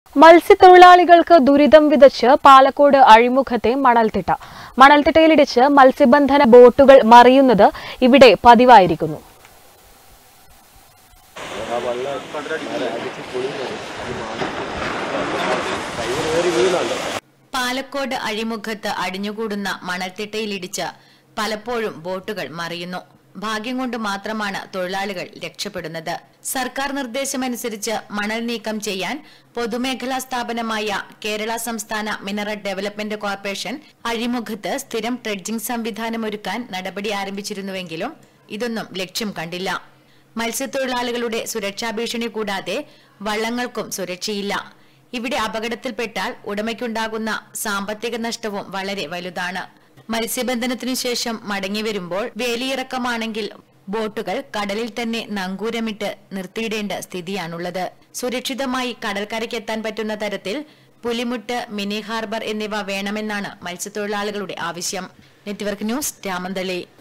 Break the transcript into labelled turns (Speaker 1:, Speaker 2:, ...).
Speaker 1: മത്സ്യത്തൊഴിലാളികൾക്ക് ദുരിതം വിതച്ച് പാലക്കോട് അഴിമുഖത്തെ മണൽത്തിട്ട മണൽത്തിട്ടയിലിടിച്ച് മത്സ്യബന്ധന ബോട്ടുകൾ മറിയുന്നത് ഇവിടെ പതിവായിരിക്കുന്നു
Speaker 2: പാലക്കോട് അഴിമുഖത്ത് അടിഞ്ഞുകൂടുന്ന മണൽത്തിട്ടയിലിടിച്ച് പലപ്പോഴും ബോട്ടുകൾ മറിയുന്നു ഭാഗ്യം കൊണ്ട് മാത്രമാണ് തൊഴിലാളികൾ രക്ഷപ്പെടുന്നത് സർക്കാർ നിർദ്ദേശമനുസരിച്ച് മണൽ നീക്കം ചെയ്യാൻ പൊതുമേഖലാ സ്ഥാപനമായ കേരള സംസ്ഥാന മിനറൽ ഡെവലപ്മെന്റ് കോർപ്പറേഷൻ അഴിമുഖത്ത് സ്ഥിരം ട്രെഡ്ജിംഗ് സംവിധാനം ഒരുക്കാൻ നടപടി ആരംഭിച്ചിരുന്നുവെങ്കിലും ഇതൊന്നും ലക്ഷ്യം കണ്ടില്ല മത്സ്യത്തൊഴിലാളികളുടെ സുരക്ഷാ ഭീഷണി കൂടാതെ വള്ളങ്ങൾക്കും സുരക്ഷയില്ല ഇവിടെ അപകടത്തിൽപ്പെട്ടാൽ ഉടമയ്ക്കുണ്ടാകുന്ന സാമ്പത്തിക നഷ്ടവും വളരെ വലുതാണ് മത്സ്യബന്ധനത്തിനു ശേഷം മടങ്ങി വരുമ്പോൾ വേലിയിറക്കമാണെങ്കിൽ ബോട്ടുകൾ കടലിൽ തന്നെ നങ്കൂരമിട്ട് നിർത്തിയിടേണ്ട സ്ഥിതിയാണുള്ളത് സുരക്ഷിതമായി കടൽക്കരയ്ക്കെത്താൻ പറ്റുന്ന തരത്തിൽ പുലിമുട്ട് മിനി ഹാർബർ എന്നിവ വേണമെന്നാണ് മത്സ്യത്തൊഴിലാളികളുടെ ആവശ്യം നെറ്റ്വർക്ക് ന്യൂസ് രാമന്തളി